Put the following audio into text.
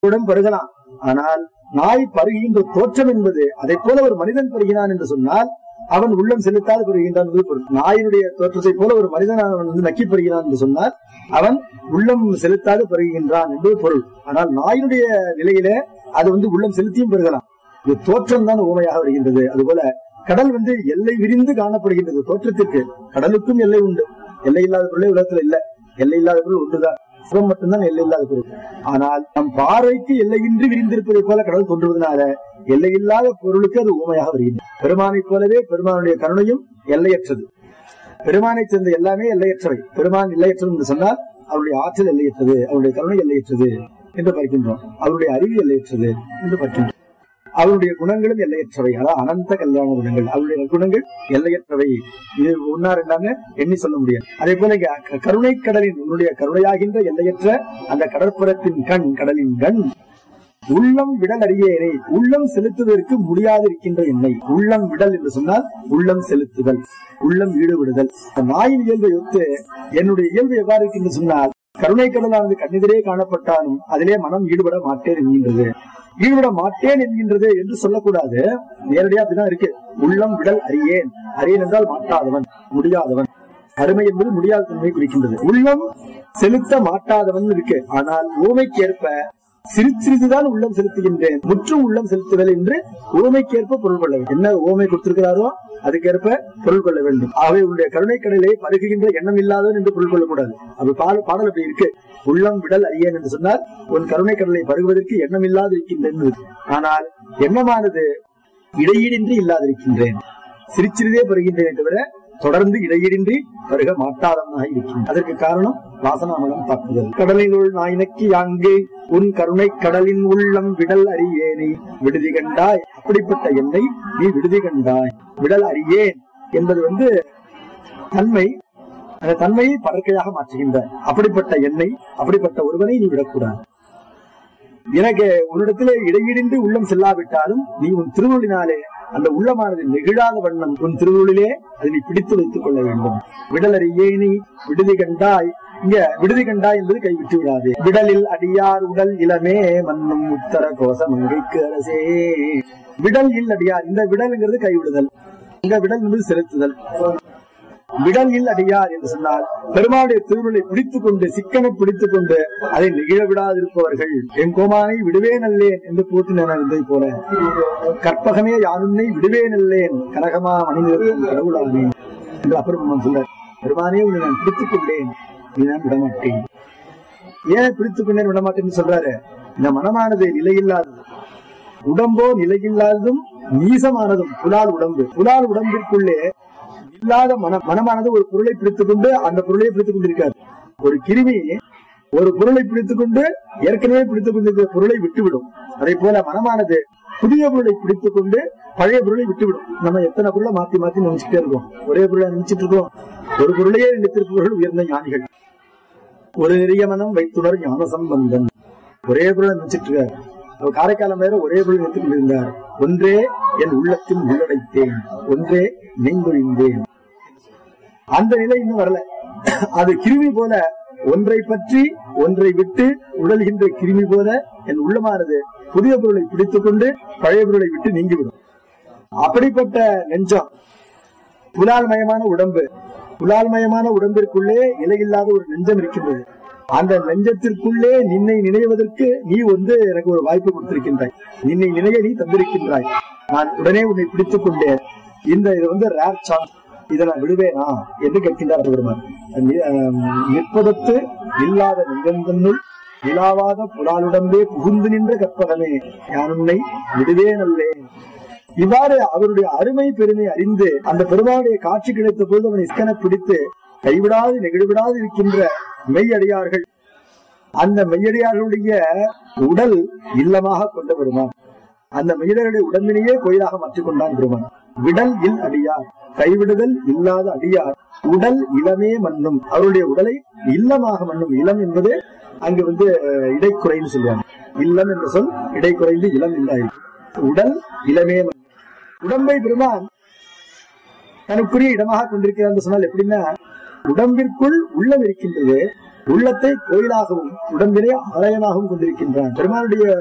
உடன் பருகலாம் ஆனால் நாய் பருகின்ற தோற்றம் என்பது அதை போல ஒரு மனிதன் பருகினான் என்று சொன்னால் அவன் உள்ளம் செலுத்தாது பருகின்றான் என்பது பொருள் நாயினுடைய தோற்றத்தை போல ஒரு மனிதன் அவன் வந்து நக்கி பருகிறான் என்று சொன்னால் அவன் உள்ளம் செலுத்தாது பருகின்றான் என்பது பொருள் ஆனால் நாயினுடைய நிலையிலே அது வந்து உள்ளம் செலுத்தியும் பெருகலாம் இது தோற்றம் தான் ஊமையாக வருகின்றது அதுபோல கடல் வந்து எல்லை விரிந்து காணப்படுகின்றது தோற்றத்திற்கு கடலுக்கும் எல்லை உண்டு எல்லை இல்லாத பொருளே உலகத்துல இல்ல எல்லை இல்லாத பொருள் ஒன்றுதான் சிவம் மட்டும்தான் எல்லை இல்லாத பொருள் ஆனால் நம் பார்வைக்கு எல்லையின்றி விரிந்திருப்பதை போல கடல் தோன்றுவதனால எல்லையில்லாத பொருளுக்கு அது ஊமையாக வருகின்றது பெருமானைப் போலவே பெருமானுடைய கருணையும் எல்லையற்றது பெருமானை சேர்ந்த எல்லாமே எல்லையற்றவை பெருமான் எல்லையற்றது என்று சொன்னால் அவருடைய ஆற்றல் எல்லையற்றது அவருடைய கருணை எல்லையற்றது என்று பார்க்கின்றோம் அவருடைய அறிவு எல்லையற்றது என்று பார்க்கின்றோம் அவருடைய குணங்களும் எல்லையற்றவை அதாவது அனந்த கல்யாண குணங்கள் அவருடைய குணங்கள் எல்லையற்றவை இது ஒன்னா ரெண்டாங்க எண்ணி சொல்ல முடியாது அதே போல இங்க க- கருணை கடலின் உன்னுடைய கருணையாகின்ற எல்லையற்ற அந்த கடற்புறத்தின் கண் கடலின் கண் உள்ளம் விடல் அறியேனே உள்ளம் செலுத்துவதற்கு முடியாது இருக்கின்ற என்னை உள்ளம் விடல் என்று சொன்னால் உள்ளம் செலுத்துதல் உள்ளம் ஈடுபடுதல் அந்த நாயின் இயல்பை ஒத்து என்னுடைய இயல்பு எவ்வாறு இருக்கு என்று சொன்னால் கருணை கடலானது கண்ணிதிரே காணப்பட்டாலும் அதிலே மனம் ஈடுபட மாட்டேன் என்கின்றது ஈடுபட மாட்டேன் என்கின்றது என்று சொல்லக்கூடாது நேரடியா அப்படிதான் இருக்கு உள்ளம் விடல் அறியேன் அறியேன் என்றால் மாட்டாதவன் முடியாதவன் அருமை என்பது முடியாத தன்மையை குறிக்கின்றது உள்ளம் செலுத்த மாட்டாதவன் இருக்கு ஆனால் ஊமைக்கேற்ப சிறு சிறிதுதான் உள்ளம் செலுத்துகின்றேன் முற்றும் உள்ளம் செலுத்துதல் என்று ஊமைக்கேற்ப பொருள் கொள்ள வேண்டும் என்ன ஊமை கொடுத்திருக்கிறாரோ அதுக்கேற்ப பொருள் கொள்ள வேண்டும் ஆகவே உன்னுடைய கருணை கடலை பருகுகின்ற எண்ணம் இல்லாதவன் என்று பொருள் கொள்ளக்கூடாது அப்படி பாடல் பாடல் அப்படி இருக்கு உள்ளம் விடல் அறியேன் என்று சொன்னால் உன் கருணை கடலை பருகுவதற்கு எண்ணம் இல்லாது இருக்கின்றேன் இருக்கு. ஆனால் எண்ணமானது இடையீடின்றி இல்லாதிருக்கின்றேன் சிரிச்சிறிதே பெறுகின்றேன் தவிர தொடர்ந்து இடையீடின்றி வருக மாட்டாதவனாக இருக்கின்றேன் அதற்கு காரணம் வாசனாமலம் தாக்குதல் கடலினுள் நாயினக்கு யாங்கு உன் கருணை கடலின் உள்ளம் விடல் அறியேனே விடுதி கண்டாய் அப்படிப்பட்ட என்னை நீ விடுதி கண்டாய் விடல் அறியேன் என்பது வந்து தன்மை அந்த தன்மையை பறக்கையாக மாற்றுகின்றார் அப்படிப்பட்ட என்னை அப்படிப்பட்ட ஒருவனை நீ விடக்கூடாது எனக்கு உன்னிடத்திலே இடையிடின்றி உள்ளம் செல்லாவிட்டாலும் நீ உன் திருவுள்ளினாலே அந்த உள்ளமானது நெகிழாத வண்ணம் உன் திருவுள்ளிலே அதை நீ பிடித்து வைத்துக் கொள்ள வேண்டும் விடலறியே நீ விடுதி கண்டாய் இங்க விடுதி கண்டாய் என்பது கைவிட்டு விடாதே விடலில் அடியார் உடல் இளமே மன்னும் உத்தர கோச மங்கைக்கு அரசே விடல் இல் அடியார் இந்த விடல்ங்கிறது கைவிடுதல் இந்த விடல் என்பது செலுத்துதல் விடல் இல் அடியார் என்று சொன்னால் பெருமாளுடைய திருவுருளை பிடித்துக் கொண்டு சிக்கனை பிடித்துக் கொண்டு அதை நிகழ விடாதிருப்பவர்கள் என் கோமானை விடுவே நல்லேன் என்று போற்றினர் என்பதை போல கற்பகமே யானுன்னை விடுவே நல்லேன் கனகமா மனிதன் கடவுளானே என்று அப்புறம் சொல்றார் பெருமானே உன்னை நான் பிடித்துக் கொண்டேன் நீ நான் விடமாட்டேன் ஏன் பிடித்துக் கொண்டேன் விடமாட்டேன்னு சொல்றாரு இந்த மனமானது நிலையில்லாதது உடம்போ நிலையில்லாததும் நீசமானதும் புலால் உடம்பு புலால் உடம்பிற்குள்ளே இல்லாத மன மனமானது ஒரு பொருளை பிடித்துக் கொண்டு அந்த பொருளை பிடித்துக் கொண்டிருக்காது ஒரு கிருமி ஒரு பொருளை பிடித்துக் கொண்டு ஏற்கனவே பிடித்துக் கொண்டிருக்கிற பொருளை விட்டுவிடும் அதே போல மனமானது புதிய பொருளை பிடித்துக் கொண்டு பழைய பொருளை விட்டுவிடும் நம்ம எத்தனை பொருளை மாத்தி மாத்தி நினைச்சுட்டே இருக்கோம் ஒரே பொருளை நினைச்சிட்டு இருக்கோம் ஒரு பொருளையே ரெண்டு திருப்பவர்கள் உயர்ந்த ஞானிகள் ஒரு நெறிய மனம் வைத்துணர் ஞான சம்பந்தன் ஒரே பொருளை நினைச்சிட்டு இருக்காரு அவர் காரைக்காலம் வேற ஒரே பொருள் நினைத்துக் கொண்டிருந்தார் ஒன்றே என் உள்ளத்தில் உள்ளடைத்தேன் ஒன்றே நெய்ந்தொழிந்தேன் அந்த நிலை இன்னும் வரல அது கிருமி போல ஒன்றை பற்றி ஒன்றை விட்டு உடல்கின்ற கிருமி போல என் உள்ளமானது புதிய பொருளை பிடித்துக் கொண்டு பழைய பொருளை விட்டு நீங்கிவிடும் அப்படிப்பட்ட நெஞ்சம் புலால்மயமான உடம்பு புலால்மயமான உடம்பிற்குள்ளே நிலையில்லாத ஒரு நெஞ்சம் இருக்கின்றது அந்த நெஞ்சத்திற்குள்ளே நின்னை நினைவதற்கு நீ வந்து எனக்கு ஒரு வாய்ப்பு கொடுத்திருக்கின்றாய் நின்னை நினைய நீ தந்திருக்கின்றாய் நான் உடனே உன்னை பிடித்துக் கொண்டேன் இந்த இது வந்து ரேர் சான்ஸ் இதை நான் விடுவேனா என்று கேட்கின்றார் பெருமான் நி- ஆம், நிற்பதத்து இல்லாத நெஞ்சந்தன்னுள் நிலாவாத புலாலுடம்பே புகுந்து நின்ற கற்பகமே யான் உன்னை விடுவே நல்லேன் இவ்வாறு அவருடைய அருமை பெருமை அறிந்து அந்த பெருமாளுடைய காட்சி கிடைத்த போது அவனை இஸ்கன பிடித்து கைவிடாது நெகிழ்விடாது இருக்கின்ற மெய்யடியார்கள் அந்த மெய்யடியார்களுடைய உடல் இல்லமாக கொண்ட பெருமான் அந்த மெய்யடியாருடைய உடம்பினையே கோயிலாக மாற்றிக் கொண்டான் பெருமான் விடல் இல் அடியார் கைவிடுதல் இல்லாத அடியார் உடல் இளமே மண்ணும் அவருடைய உடலை இல்லமாக மண்ணும் இளம் என்பது அங்கு வந்து அஹ், இடைக்குறைன்னு சொல்லுவாங்க இல்லம் என்ற சொல் இடைக்குறைந்து இளம் என்றாயிற்று உடல் இளமே மண்ணும் உடம்பை பெருமான் தனக்குரிய இடமாக கொண்டிருக்கிறார் என்று சொன்னால் எப்படின்னா உடம்பிற்குள் உள்ளம் இருக்கின்றது உள்ளத்தை கோயிலாகவும் உடம்பிலே ஆலயமாகவும் கொண்டிருக்கின்றான் பெருமானுடைய